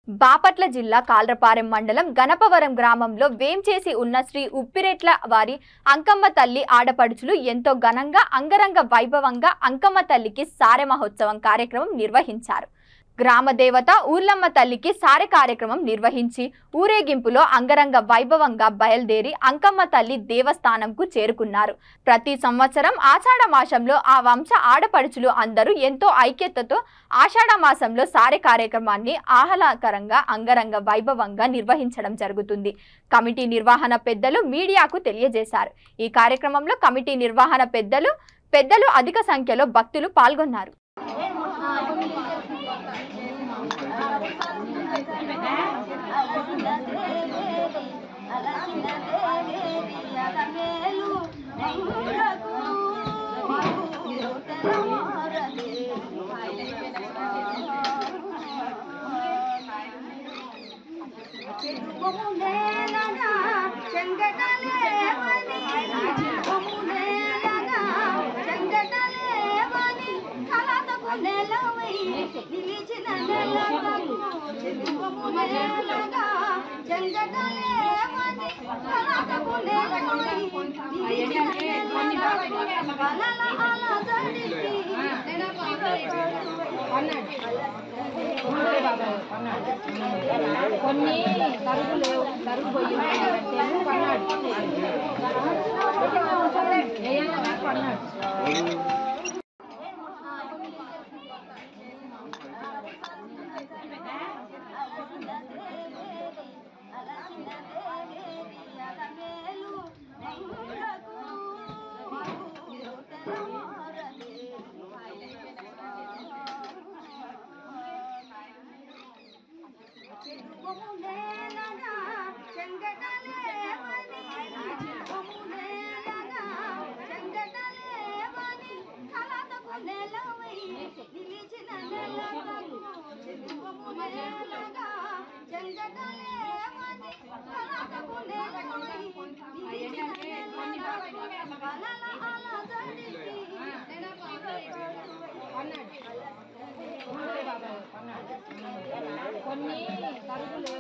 బాపట్ల జిల్లా కాల్రపాలెం మండలం గణపవరం గ్రామంలో వేంచేసి ఉన్న శ్రీ ఉప్పిరెట్ల వారి అంకమ్మ తల్లి ఆడపడుచులు ఎంతో ఘనంగా అంగరంగ వైభవంగా అంకమ్మ తల్లికి సారె మహోత్సవం కార్యక్రమం నిర్వహించారు గ్రామ దేవత ఊర్లమ్మ తల్లికి సారె కార్యక్రమం నిర్వహించి ఊరేగింపులో అంగరంగ వైభవంగా బయలుదేరి అంకమ్మ తల్లి దేవస్థానంకు చేరుకున్నారు ప్రతి సంవత్సరం ఆషాఢ మాసంలో ఆ వంశ ఆడపడుచులు అందరూ ఎంతో ఐక్యతతో ఆషాఢ మాసంలో సారె కార్యక్రమాన్ని ఆహ్లాదకరంగా అంగరంగ వైభవంగా నిర్వహించడం జరుగుతుంది కమిటీ నిర్వహణ పెద్దలు మీడియాకు తెలియజేశారు ఈ కార్యక్రమంలో కమిటీ నిర్వహణ పెద్దలు పెద్దలు అధిక సంఖ్యలో భక్తులు పాల్గొన్నారు కొన్ని తరుగు లేవు తరుగు పోయి పెట్టాను పన్నాడు వేయంగా పన్నాడు కొన్ని తరుగు లేవు